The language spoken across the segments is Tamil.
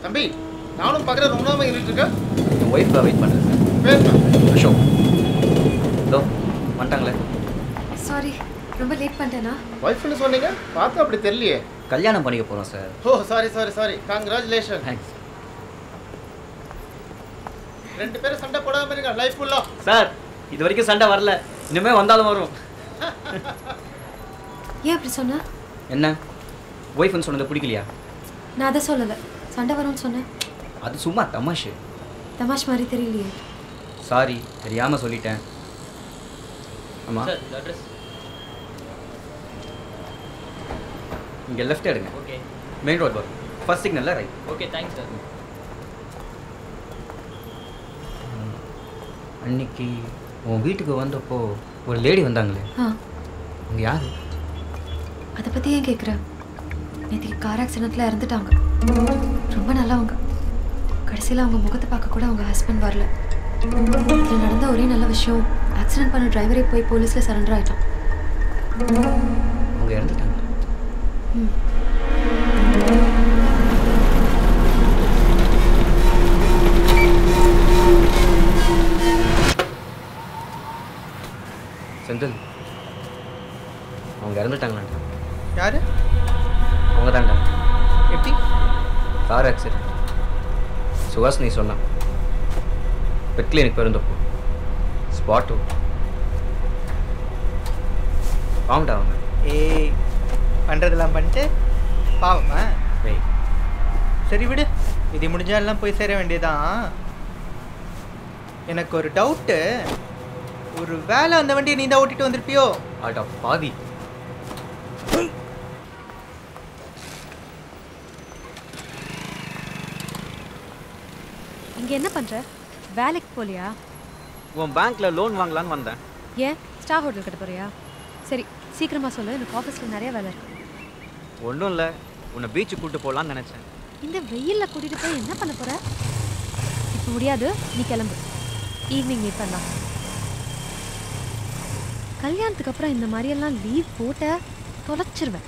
தம்பி நானும் பார்க்குறேன் ரொம்ப நேரமாக இருந்துட்டு இருக்கேன் என் ஒய்ஃபை வெயிட் பண்ணுறேன் சார் பேர் அசோக் இதோ வந்துட்டாங்களே சாரி ரொம்ப லேட் பண்ணிட்டேனா ஒய்ஃப்னு சொன்னீங்க பார்த்தா அப்படி தெரியலையே கல்யாணம் பண்ணிக்க போகிறோம் sir oh sorry sorry sorry congratulation thanks ரெண்டு பேரும் சண்டை போடாம இருங்க லைஃப் ஃபுல்லாக சார் இது வரைக்கும் சண்டை வரல இனிமேல் வந்தாலும் வரும் ஏன் அப்படி சொன்ன என்ன ஒய்ஃப்னு சொன்னது பிடிக்கலையா நான் அதை சொல்லலை சண்டை வரும்னு சொன்னேன் அது சும்மா தமாஷு தமாஷ் மாதிரி தெரியலையே சாரி தெரியாமல் சொல்லிட்டேன் ஆமாம் சார் அட்ரஸ் இங்கே லெஃப்ட் எடுங்க ஓகே மெயின் ரோட் வரும் ஃபர்ஸ்ட் சிக்னலில் ரைட் ஓகே தேங்க்ஸ் சார் அன்னைக்கு உன் வீட்டுக்கு வந்தப்போ ஒரு லேடி வந்தாங்களே ஆ அவங்க யார் அதை பற்றி ஏன் கேட்குற நேற்றுக்கு கார் ஆக்சிடெண்ட்டில் இறந்துட்டாங்க ரொம்ப நல்லவங்க கடைசியில் அவங்க முகத்தை பார்க்க கூட அவங்க ஹஸ்பண்ட் வரல இதில் நடந்த ஒரே நல்ல விஷயம் ஆக்சிடென்ட் பண்ண டிரைவரே போய் போலீஸில் சரண்டர் ஆயிட்டான் அவங்க இறந்துட்டாங்க ம் செந்தில் அவங்க இறந்துட்டாங்களாண்டா யாரு அவங்க தான்டா எப்படி கார் ஆக்சிடென்ட் சுஹாசினி சொன்னான் பெட் கிளினிக் போயிருந்தப்போ ஸ்பாட்டு பாவம்டா அவங்க ஏய் பண்ணுறதெல்லாம் பண்ணிட்டு பாவமா ஏய் சரி விடு இது முடிஞ்சா எல்லாம் போய் சேர வேண்டியதான் எனக்கு ஒரு டவுட்டு ஒரு வேலை அந்த வண்டியை நீ தான் ஓட்டிட்டு வந்திருப்பியோ ஆட்டா பாதி இங்கே என்ன பண்ணுற வேலைக்கு போகலையா உன் பேங்க்ல லோன் வாங்கலான்னு வந்தேன் ஏன் ஸ்டார் ஹோட்டல் கட்ட போறியா சரி சீக்கிரமாக சொல்லு எனக்கு ஆஃபீஸில் நிறைய வேலை இருக்கு ஒன்றும் இல்லை உன்னை பீச்சுக்கு கூப்பிட்டு போகலான்னு நினச்சேன் இந்த வெயிலில் கூட்டிகிட்டு போய் என்ன பண்ண போகிற இப்போ முடியாது நீ கிளம்பு ஈவினிங் மீட் பண்ணலாம் கல்யாணத்துக்கு அப்புறம் இந்த மாதிரியெல்லாம் லீவ் போட்ட தொலைச்சிருவேன்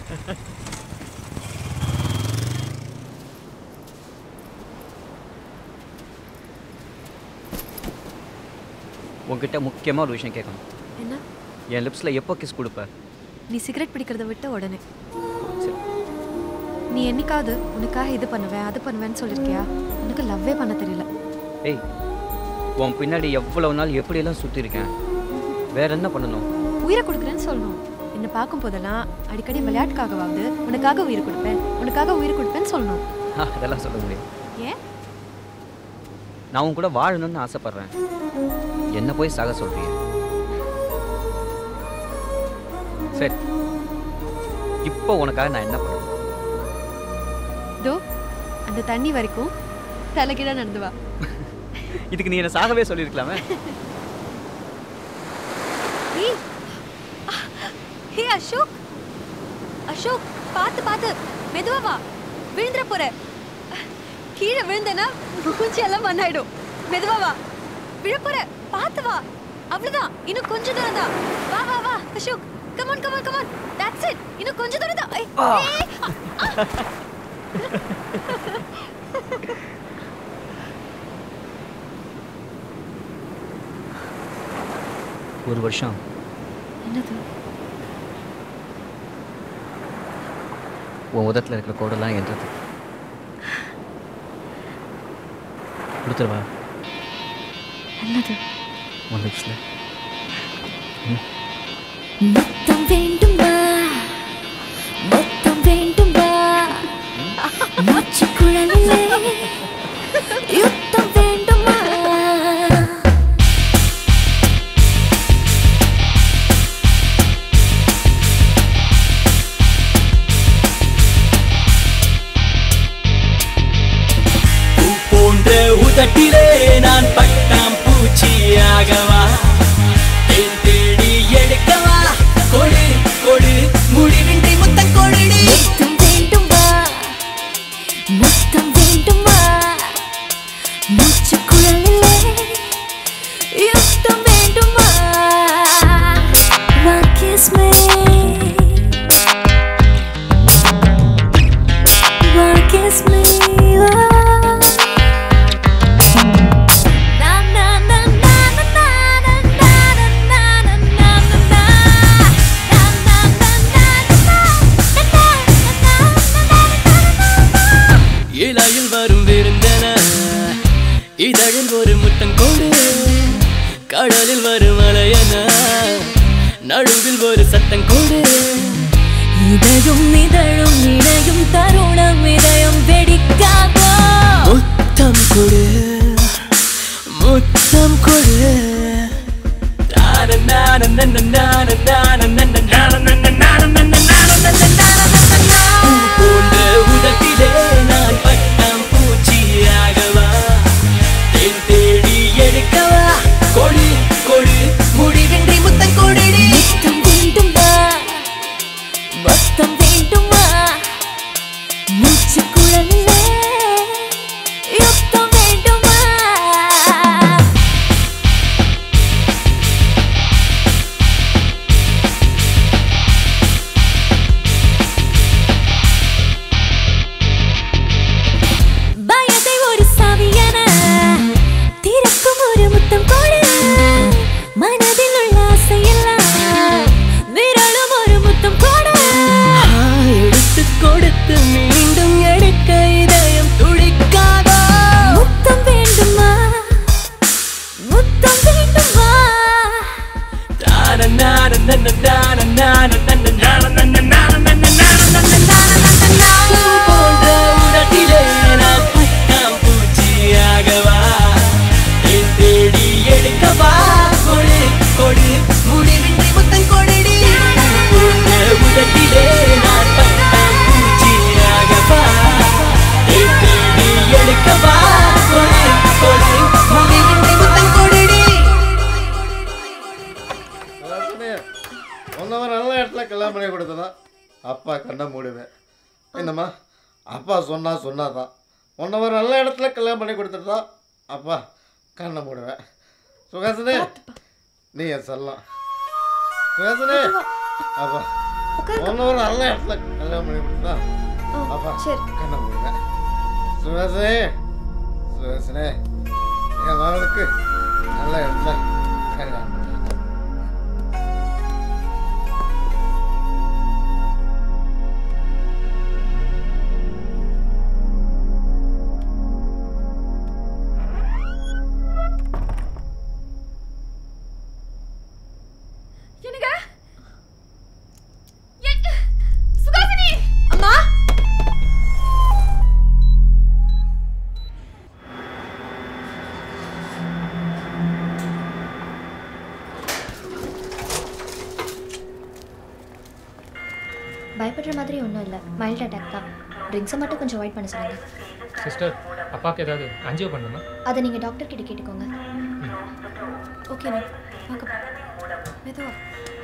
உன்கிட்ட முக்கியமாக ஒரு விஷயம் கேட்கணும் என்ன என் லிப்ஸில் எப்போ கிஸ் கொடுப்ப நீ சிகரெட் பிடிக்கிறத விட்ட உடனே சரி நீ என்னைக்காவது உனக்காக இது பண்ணுவேன் அது பண்ணுவேன்னு சொல்லியிருக்கியா உனக்கு லவ்வே பண்ண தெரியல ஏய் உன் பின்னாடி எவ்வளவு நாள் எப்படியெல்லாம் சுற்றிருக்கேன் வேற என்ன பண்ணணும் உயிரை கொடுக்குறேன்னு சொல்லணும் என்னை பார்க்கும் போதெல்லாம் அடிக்கடி விளையாட்டுக்காகவாவது உனக்காக உயிர் கொடுப்பேன் உனக்காக உயிர் கொடுப்பேன்னு சொல்லணும் அதெல்லாம் சொல்ல முடியும் ஏன் நான் உன் கூட வாழணும்னு ஆசைப்பட்றேன் என்ன போய் சாக சொல்றிய சரி இப்போ உனக்காக நான் என்ன பண்ணணும் தோ அந்த தண்ணி வரைக்கும் தலைகீழா நடந்து வா இதுக்கு நீ என்ன சாகவே சொல்லியிருக்கலாமே ஏய் ஹே அசோக் அசோக் பார்த்து பார்த்து மெதுவா வா விழுந்துற போற கீழே விழுந்தனா மூஞ்சி எல்லாம் மண்ணாயிடும் மெதுவா வா விழ போற பார்த்து வா அவ்வளவுதான் இன்னும் கொஞ்ச தூரம் தான் வா வா வா Ashok come on come on come on that's it இன்னும் கொஞ்ச தூரம் தான் ஐ, ஏய், அ, அ. ஒரு வருஷம் என்னது உன் உதட்டில் இருக்கிற கோடெல்லாம் என்றது கொடுத்துருவா என்னது உன் லிப்ஸில் முத்தம் வேண்டுமா முத்தம் வேண்டுமா மூச்சு குழலிலே யுத்தம் வேண்டுமா பூ போன்ற உதட்டிலே நான் பட்டாம் பூச்சியாகவா தேன் தேடி எடுக்கவா கொடு கொடு முடிவின்றி முத்தம் கொழுடி முத்தம் வேண்டுமா முத்தம் வேண்டுமா மூச்சு குழலிலே யுத்தம் வேண்டுமா One kiss me One kiss me oh. நிலாயில் வரும் விருந்தன இதழில் ஒரு முத்தம் கொடு கடலில் வரும் அலையன நடுவில் ஒரு சத்தம் கொடு இதழும் இதழும் இணையும் தருணம் இதயம் வெடிக்காதோ முத்தம் கொடு முத்தம் கொடு நான நான நன்ன நான நான நன்ன நான நன்ன நான நன்ன நான நன்ன நான நன்ன நான. பூ போன்ற உதட்டிலே நான் பட்டாம் பூச்சியாகவா தேன் தேடி எடுக்கவா கொடு கொடு முடிவின்றி முத்தம் கொடிடி முத்தம் வேண்டுமா மொத்தம் வேண்டுமா மூச்சு குழலிலே யுத்தம் வேண்டுமா பயத்தை ஒரு சாவியன திறக்கும் ஒரு முத்தம் கொடு மனதில் உள்ள ஆசையெல்லாம் விரலும் ஒரு முத்தம் கொடு ஆ, எடுத்து கொடுத்து மீண்டும் எடுக்க இதயம் துடிக்காதோ முத்தம் வேண்டுமா முத்தம் வேண்டுமா நான நான நன்ன நான நான நன்ன நான நன்ன நான நன்ன நான நன்ன நான நன்ன நான. பூ போன்ற உதட்டிலே நான் பட்டாம் பூச்சியாகவா தேன் தேடி எடுக்கவா கொடு கொடு முடிவின்றி முத்தம் கொடிடி பூ போன்ற உதட்டிலே நான் பட்டாம் பூச்சியாகவா தேன் தேடி எடுக்கவா கொடு கொடு முடிவின்றி முத்தம் கொடிடி உன்னவன் நல்ல இடத்துல கல்யாணம் பண்ணி கொடுத்தனா அப்பா கண்ணை மூடுவேன் என்னம்மா அப்பா சொன்னா சொன்னாதான் உன்னவன் நல்ல இடத்துல கல்யாணம் பண்ணி கொடுத்துட்டா அப்பா கண்ணை மூடுவேன் சுகாசினி நீ என் செல்லம் சுகாசினி அப்பா உன்னவன் நல்ல இடத்துல கல்யாணம் பண்ணி கொடுத்தா அப்பா கண்ணை மூடுவேன் சுகாசினி சுகாசினி என் மகளுக்கு நல்ல இடத்துல கல்யாணம் பண்ணி என்னங்க சுகாசினி அம்மா பயப்படுற மாதிரி ஒன்றும் இல்லை மைல்ட் அட்டாக் தான் ட்ரிங்க்ஸை மட்டும் கொஞ்சம் அவாய்ட் பண்ண சொல்லுங்க சிஸ்டர் அப்பாவுக்கு ஏதாவது அஞ்சியோ பண்ணணுமா அதை நீங்கள் டாக்டர் கிட்ட கேட்டுக்கோங்க ஓகேண்ணா வாங்க மெதுவா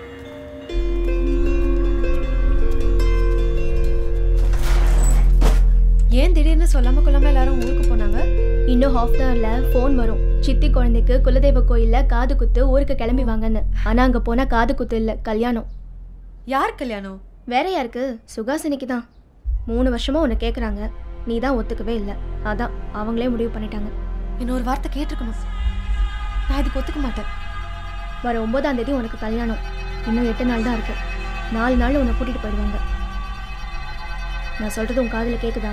ஏன் திடீர்னு சொல்லாம கொள்ளாம எல்லாரும் ஊருக்கு போனாங்க இன்னும் ஹாஃப் ஹவரில் ஃபோன் வரும் சித்தி குழந்தைக்கு குலதெய்வ கோயிலில் காது குத்து ஊருக்கு கிளம்பி வாங்கன்னு ஆனால் அங்கே போனால் காது குத்து இல்லை கல்யாணம் யார் கல்யாணம் வேற யாருக்கு சுகாசினிக்கு தான் மூணு வருஷமாக உன்னை கேட்குறாங்க நீ தான் ஒத்துக்கவே இல்லை அதான் அவங்களே முடிவு பண்ணிட்டாங்க இன்னொரு வார்த்தை கேட்டிருக்கணும் நான் இதுக்கு ஒத்துக்க மாட்டேன் வர ஒன்பதாம் தேதி உனக்கு கல்யாணம் இன்னும் எட்டு நாள் தான் இருக்கு நாலு நாள் உன்னை கூட்டிகிட்டு போயிடுவாங்க நான் சொல்கிறது உன் காதில் கேட்குதா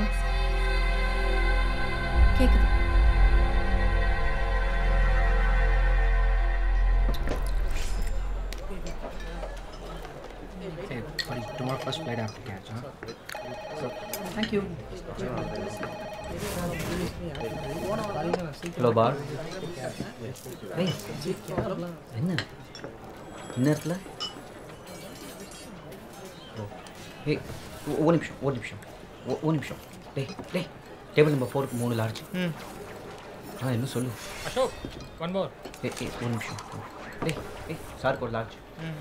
கேக்குது Hey, buddy, tomorrow first flight I have to catch, huh? So, thank you. Hello பார் ஏய் என்ன இந்நேரத்தில் ஓ ஏய் ஒ- ஒரு நிமிஷம் ஒரு நிமிஷம் ஒ- ஒரு நிமிஷம் டேய் டேய் டேபிள் நம்பர் ஃபோருக்கு மூணு லார்ஜ் ம் ஆ என்ன சொல்லு அசோக் ஒன் மோர் ஏய் ஏய் ஒரு நிமிஷம் டேய் ஏய் சாருக்கு ஒரு லார்ஜ் ம்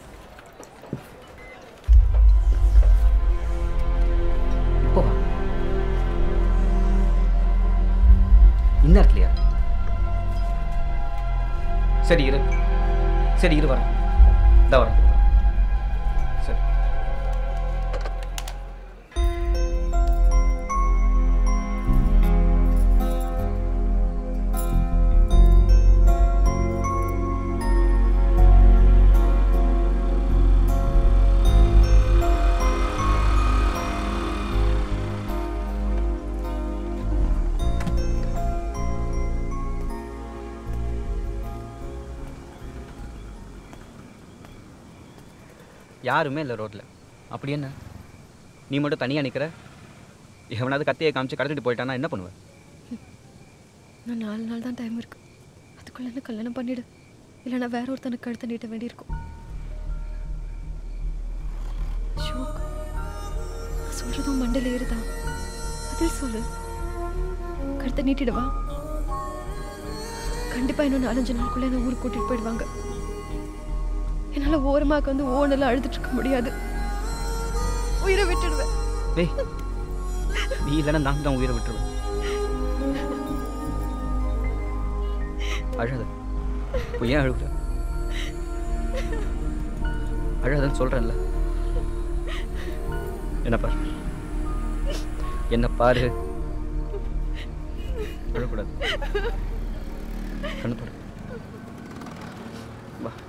இப்போ வா இந்நேரத்துலையா சரி இரு சரி இரு வரேன் இந்த வரேன் சரி யாருமே இல்லை ரோட்டில் அப்படி என்ன நீ மட்டும் தனியாக நிற்கிற எவனாவது கத்தியை காமிச்சு கடத்திட்டு போயிட்டானா என்ன பண்ணுவேன் இன்னும் நாலு நாள் தான் டைம் இருக்கு அதுக்குள்ள என்ன கல்யாணம் பண்ணிடு இல்லைன்னா வேற ஒருத்தனுக்கு கழுத்தை நீட்ட வேண்டியிருக்கும் அசோக் நான் சொல்றதும் மண்டல ஏறுதா பதில் சொல்லு கழுத்தை நீட்டிடுவா கண்டிப்பா இன்னும் நாலஞ்சு நாளுக்குள்ள என்ன ஊருக்கு கூட்டிட்டு போயிடுவாங்க என்னால ஓரமாக வந்து ஓனெல்லாம் அழுதுட்டு இருக்க முடியாது உயிரை விட்டுடுவேன் டேய் நீ இல்லைன்னா நான் தான் உயிரை விட்டுருவேன் அழாத இப்போ ஏன் அழுகுற அழாதன்னு சொல்கிறேன்ல என்ன பாரு என்ன பாரு அழக்கூடாது கண்ணு பாரு வா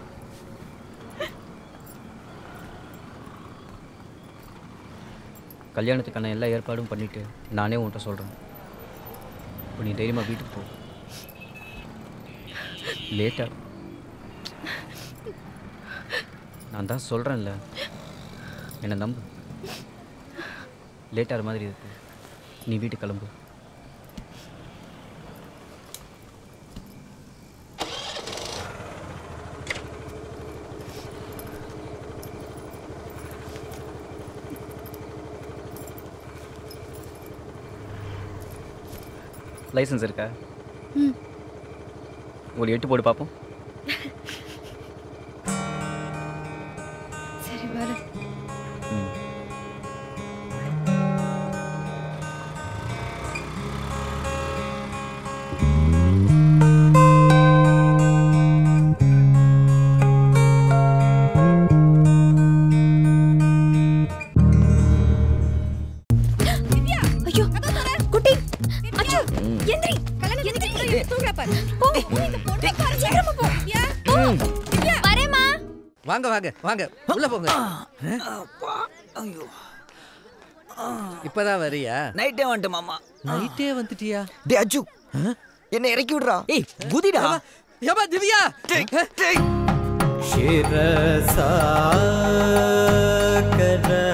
கல்யாணத்துக்கான எல்லா ஏற்பாடும் பண்ணிட்டு நானே உன்கிட்ட சொல்கிறேன் இப்போ நீ தைரியமாக வீட்டுக்கு போ லேட்டாக நான் தான் சொல்கிறேன்ல என்னை நம்பு லேட்டாகிற மாதிரி இருக்கு நீ வீட்டுக்கு கிளம்பு லைசன்ஸ் இருக்கா ம். ஒரு எட்டு போடு பார்ப்போம் சரி வரேன் ம் ஐயோ குட்டி அச்சோ எந்திரி எந்திரி தூங்கற பாரு போ இந்த பொண்ணு பாரு சீக்கிரமா போ யா வரேம்மா வாங்க வாங்க வாங்க உள்ள போங்க ஐயோ இப்பதான் வரியா நைட்டே வந்துட்டு மாமா நைட்டே வந்துட்டியா டே அஜு என்ன இறக்கி விடுறா ஏய் குதிடா ஏமா திவ்யா டேய் शिरसा कर